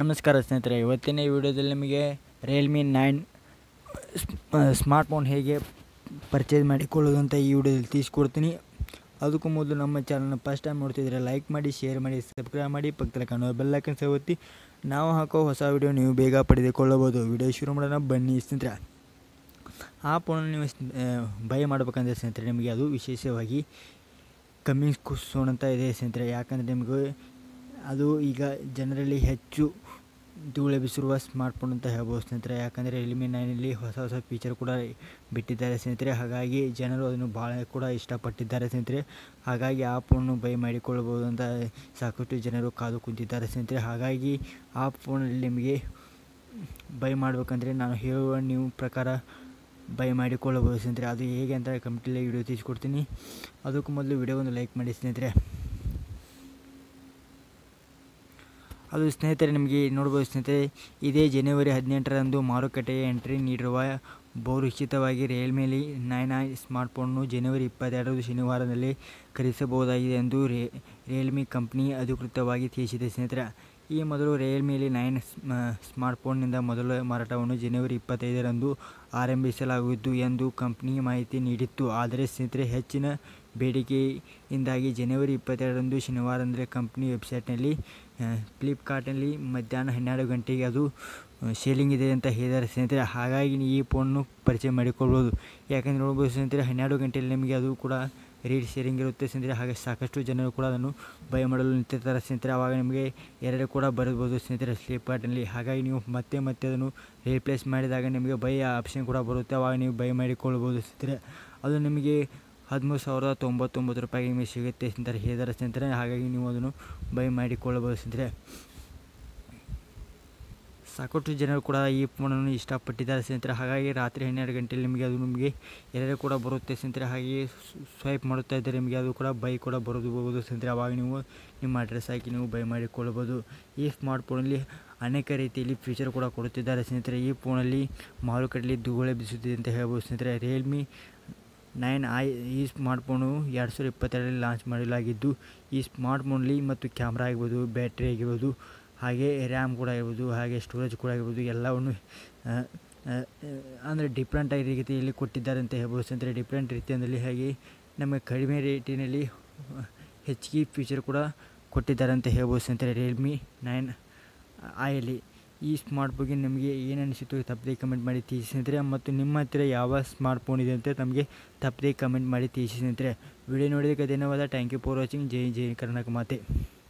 ನಮಸ್ಕಾರ ಸ್ನೇಹಿತರೆ ಇವತ್ತಿನ ಈ ವಿಡಿಯೋದಲ್ಲಿ ನಿಮಗೆ ರಿಯಲ್ಮಿ ನೈನ್ ಸ್ಮಾರ್ಟ್ ಫೋನ್ ಹೇಗೆ ಪರ್ಚೇಸ್ ಮಾಡಿಕೊಳ್ಳೋದು ಅಂತ ಈ ವಿಡಿಯೋದಲ್ಲಿ ತಿಳಿಸ್ಕೊಡ್ತೀನಿ ಅದಕ್ಕೂ ಮೊದಲು ನಮ್ಮ ಚಾನಲ್ನ ಫಸ್ಟ್ ಟೈಮ್ ನೋಡ್ತಿದ್ರೆ ಲೈಕ್ ಮಾಡಿ ಶೇರ್ ಮಾಡಿ ಸಬ್ಸ್ಕ್ರೈಬ್ ಮಾಡಿ ಪಕ್ಕದಲ್ಲಿ ಕಾಣುವ ಬೆಲ್ಲೈಕನ್ ಸಹ ಒತ್ತಿ ನಾವು ಹಾಕೋ ಹೊಸ ವಿಡಿಯೋ ನೀವು ಬೇಗ ಪಡೆದುಕೊಳ್ಳಬಹುದು ವಿಡಿಯೋ ಶುರು ಮಾಡೋಣ ಬನ್ನಿ ಸ್ನೇಹಿತರೆ ಆ ಫೋನನ್ನು ನೀವು ಬೈ ಮಾಡಬೇಕಂದ್ರೆ ಸ್ನೇಹಿತರೆ ನಿಮಗೆ ಅದು ವಿಶೇಷವಾಗಿ ಕಮ್ಮಿ ಕುಸೋಣ ಅಂತ ಇದೆ ಸ್ನೇಹಿತರೆ ಯಾಕಂದರೆ ನಿಮಗೆ ಅದು ಈಗ ಜನರಲ್ಲಿ ಹೆಚ್ಚು ಧೂಳೆಬ್ಬಿಸಿರುವ ಸ್ಮಾರ್ಟ್ಫೋನ್ ಅಂತ ಹೇಳ್ಬೋದು ಸ್ನೇಹಿತರೆ ಯಾಕಂದರೆ ರಿಯಲ್ಮಿ ನೈನಲ್ಲಿ ಹೊಸ ಹೊಸ ಫೀಚರ್ ಕೂಡ ಬಿಟ್ಟಿದ್ದಾರೆ ಸ್ನೇಹಿತರೆ ಹಾಗಾಗಿ ಜನರು ಅದನ್ನು ಭಾಳ ಕೂಡ ಇಷ್ಟಪಟ್ಟಿದ್ದಾರೆ ಸ್ನೇಹಿತರೆ ಹಾಗಾಗಿ ಆ ಫೋನು ಬೈ ಮಾಡಿಕೊಳ್ಳಬಹುದು ಅಂತ ಸಾಕಷ್ಟು ಜನರು ಕಾದು ಕುಂತಿದ್ದಾರೆ ಸ್ನೇಹಿತರೆ ಹಾಗಾಗಿ ಆ ಫೋನಲ್ಲಿ ನಿಮಗೆ ಬೈ ಮಾಡಬೇಕಂದ್ರೆ ನಾನು ಹೇಳುವ ನೀವು ಪ್ರಕಾರ ಬೈ ಮಾಡಿಕೊಳ್ಳಬಹುದು ಸ್ನೇಹಿತರೆ ಅದು ಹೇಗೆ ಅಂತ ಕಂಪ್ಲೀಟಾಗಿ ವಿಡಿಯೋ ತಿಳಿಸ್ಕೊಡ್ತೀನಿ ಅದಕ್ಕೂ ಮೊದಲು ವಿಡಿಯೋ ಒಂದು ಲೈಕ್ ಮಾಡಿ ಸ್ನೇಹಿತರೆ ಅದು ಸ್ನೇಹಿತರೆ ನಿಮಗೆ ನೋಡ್ಬೋದು ಸ್ನೇಹಿತರೆ ಇದೇ ಜನವರಿ ಹದಿನೆಂಟರಂದು ಮಾರುಕಟ್ಟೆಗೆ ಎಂಟ್ರಿ ನೀಡಿರುವ ಬಹುನಿಶ್ಚಿತವಾಗಿ ರಿಯಲ್ಮಿಲಿ ನೈನ್ ಐ ಸ್ಮಾರ್ಟ್ಫೋನ್ನು ಜನವರಿ ಇಪ್ಪತ್ತೆರಡು ಶನಿವಾರದಲ್ಲಿ ಖರೀದಿಸಬಹುದಾಗಿದೆ ಎಂದು ರೇ ರಿಯಲ್ಮಿ ಕಂಪ್ನಿ ಅಧಿಕೃತವಾಗಿ ತಿಳಿಸಿದೆ ಸ್ನೇಹಿತರೆ ಈ ಮೊದಲು ರಿಯಲ್ಮಿಲಿ ನೈನ್ ಸ್ಮಾರ್ಟ್ಫೋನ್ನಿಂದ ಮೊದಲ ಮಾರಾಟವನ್ನು ಜನವರಿ ಇಪ್ಪತ್ತೈದರಂದು ಆರಂಭಿಸಲಾಗುವುದು ಎಂದು ಕಂಪ್ನಿ ಮಾಹಿತಿ ನೀಡಿತ್ತು ಆದರೆ ಸ್ನೇಹಿತರೆ ಹೆಚ್ಚಿನ ಬೇಡಿಕೆಯಿಂದಾಗಿ ಜನವರಿ ಇಪ್ಪತ್ತೆರಡರಂದು ಶನಿವಾರ ಅಂದರೆ ಕಂಪ್ನಿ ವೆಬ್ಸೈಟ್ನಲ್ಲಿ ಫ್ಲಿಪ್ಕಾರ್ಟ್ನಲ್ಲಿ ಮಧ್ಯಾಹ್ನ ಹನ್ನೆರಡು ಗಂಟೆಗೆ ಅದು ಸೇಲಿಂಗ್ ಇದೆ ಅಂತ ಹೇಳಿದ್ದಾರೆ ಸ್ನೇಹಿತರೆ ಹಾಗಾಗಿ ಈ ಫೋನನ್ನು ಪರಿಚಯ ಮಾಡಿಕೊಳ್ಬೋದು ಯಾಕಂದರೆ ನೋಡ್ಬೋದು ಸ್ನೇಹಿತರೆ ಹನ್ನೆರಡು ಗಂಟೆಯಲ್ಲಿ ನಿಮಗೆ ಅದು ಕೂಡ ರೇಟ್ ಶೇರಿಂಗ್ ಇರುತ್ತೆ ಸ್ನೇಹಿತರೆ ಹಾಗೆ ಸಾಕಷ್ಟು ಜನರು ಕೂಡ ಅದನ್ನು ಬೈ ಮಾಡಲು ನಿಂತಿರ್ತಾರೆ ಸ್ನೇಹಿತರೆ ಆವಾಗ ನಿಮಗೆ ಎರಡು ಕೂಡ ಬರಬಹುದು ಸ್ನೇಹಿತರೆ ಫ್ಲಿಪ್ಕಾರ್ಟ್ನಲ್ಲಿ ಹಾಗಾಗಿ ನೀವು ಮತ್ತೆ ಮತ್ತೆ ಅದನ್ನು ರೀಪ್ಲೇಸ್ ಮಾಡಿದಾಗ ನಿಮಗೆ ಬೈ ಆಪ್ಷನ್ ಕೂಡ ಬರುತ್ತೆ ಆವಾಗ ನೀವು ಬೈ ಮಾಡಿಕೊಳ್ಬೋದು ಸ್ನೇಹಿತರೆ ಅದು ನಿಮಗೆ ಹದಿಮೂರು ಸಾವಿರದ ತೊಂಬತ್ತೊಂಬತ್ತು ರೂಪಾಯಿಗೆ ನಿಮಗೆ ಸಿಗುತ್ತೆ ಸ್ನೇಹಿತರೆ ಹೇಳಿದ್ದಾರೆ ಸ್ನೇಹಿತರೆ ಹಾಗಾಗಿ ನೀವು ಅದನ್ನು ಬೈ ಮಾಡಿಕೊಳ್ಳಬಹುದು ಸ್ನೇಹಿತರೆ ಸಾಕಷ್ಟು ಜನರು ಕೂಡ ಈ ಫೋನನ್ನು ಇಷ್ಟಪಟ್ಟಿದ್ದಾರೆ ಸ್ನೇಹಿತರೆ ಹಾಗಾಗಿ ರಾತ್ರಿ ಹನ್ನೆರಡು ಗಂಟೆಯಲ್ಲಿ ನಿಮಗೆ ಅದು ನಿಮಗೆ ಎಲ್ಲರೂ ಕೂಡ ಬರುತ್ತೆ ಸ್ನೇಹಿತರೆ ಹಾಗೆ ಸ್ವೈಪ್ ಮಾಡುತ್ತಾ ಇದ್ದರೆ ನಿಮಗೆ ಅದು ಕೂಡ ಬೈ ಕೂಡ ಬರೋದು ಹೋಗೋದು ಸ್ನೇಹಿತರೆ ಆವಾಗ ನೀವು ನಿಮ್ಮ ಅಡ್ರೆಸ್ ಹಾಕಿ ನೀವು ಬೈ ಮಾಡಿಕೊಳ್ಳಬಹುದು ಈ ಸ್ಮಾರ್ಟ್ ಫೋನಲ್ಲಿ ಅನೇಕ ರೀತಿಯಲ್ಲಿ ಫೀಚರ್ ಕೂಡ ಕೊಡುತ್ತಿದ್ದಾರೆ ಸ್ನೇಹಿತರೆ ಈ ಫೋನಲ್ಲಿ ಮಾರುಕಟ್ಟೆಯಲ್ಲಿ ಧೂಳೆ ಬಿಸುತ್ತಿದೆ ಅಂತ ಹೇಳ್ಬೋದು ಸ್ನೇಹಿತರೆ ರಿಯಲ್ಮಿ ನೈನ್ ಐ ಈ ಸ್ಮಾರ್ಟ್ಫೋನು ಎರಡು ಸಾವಿರದ ಇಪ್ಪತ್ತೆರಡರಲ್ಲಿ ಲಾಂಚ್ ಮಾಡಲಾಗಿದ್ದು ಈ ಸ್ಮಾರ್ಟ್ಫೋನಲ್ಲಿ ಮತ್ತು ಕ್ಯಾಮ್ರಾ ಆಗಿರ್ಬೋದು ಬ್ಯಾಟ್ರಿ ಆಗಿರ್ಬೋದು ಹಾಗೆ ರ್ಯಾಮ್ ಕೂಡ ಆಗಿರ್ಬೋದು ಹಾಗೆ ಸ್ಟೋರೇಜ್ ಕೂಡ ಆಗಿರ್ಬೋದು ಎಲ್ಲವನ್ನು ಅಂದರೆ ಡಿಫ್ರೆಂಟ್ ಆಗಿ ರೀತಿಯಲ್ಲಿ ಕೊಟ್ಟಿದ್ದಾರೆ ಅಂತ ಹೇಳ್ಬೋದು ಸ್ನೇಹಿತರೆ ಡಿಫ್ರೆಂಟ್ ರೀತಿಯಲ್ಲಿ ಹಾಗೆ ನಮಗೆ ಕಡಿಮೆ ರೇಟಿನಲ್ಲಿ ಹೆಚ್ಚಿಗೆ ಫೀಚರ್ ಕೂಡ ಕೊಟ್ಟಿದ್ದಾರೆ ಅಂತ ಹೇಳ್ಬೋದು ಸ್ನೇಹಿತರೆ ರಿಯಲ್ಮಿ ನೈನ್ ಆಯಲ್ಲಿ ಈ ಸ್ಮಾರ್ಟ್ ಬಗ್ಗೆ ನಿಮಗೆ ಏನು ಅನಿಸಿತು ತಪ್ಪದೆ ಕಮೆಂಟ್ ಮಾಡಿ ತಿಳಿಸಿ ಸ್ನೇಹಿತರೆ ಮತ್ತು ನಿಮ್ಮ ಹತ್ತಿರ ಯಾವ ಸ್ಮಾರ್ಟ್ ಫೋನ್ ಇದೆ ಅಂತ ನಮಗೆ ತಪ್ಪದೆ ಕಮೆಂಟ್ ಮಾಡಿ ತಿಳಿಸಿ ಸ್ನೇಹಿತರೆ ವಿಡಿಯೋ ನೋಡಿದ್ದಕ್ಕೆ ಧನ್ಯವಾದ ಥ್ಯಾಂಕ್ ಯು ಫಾರ್ ವಾಚಿಂಗ್ ಜೈ ಜೈ ಕರ್ನಾಟಕ ಮಾತೆ